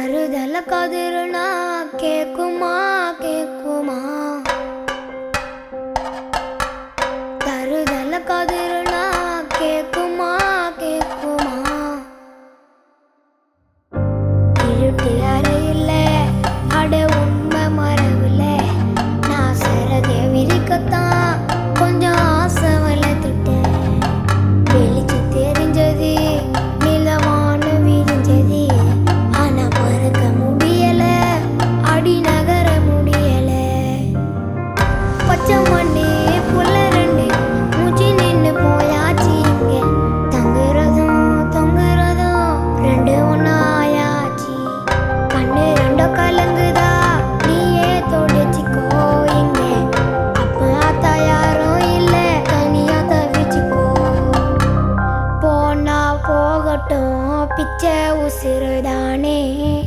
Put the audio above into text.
தருதல கதிருனா கேக்குமா கேக்குமா தருதல கதிருனா கேக்குமா கேக்குமா இருட்டு அறையில அட உண்மை மரவுல நான் சரதே விரிக்கத்தான் கொஞ்சம் ஆசை வளர்த்துட்டேன் வெளிச்சு தெரிஞ்சது நிலவான விரிஞ்சது ஆனா பறக்க முடியல அடி நகர முடியல பச்சை மண்ணு புள்ள ரெண்டு மூச்சு நின்னு போயாச்சு இங்க தங்குறதும் தொங்குறதும் ரெண்டு ஒன்னாயாச்சு கண்ணு ரெண்டோ கலங்குதா நீயே தொடைச்சிக்கோ இங்க அப்பா தயாரும் இல்ல தனியா தவிச்சுக்கோ போனா போகட்டும் பிச்சை உசுறுதானே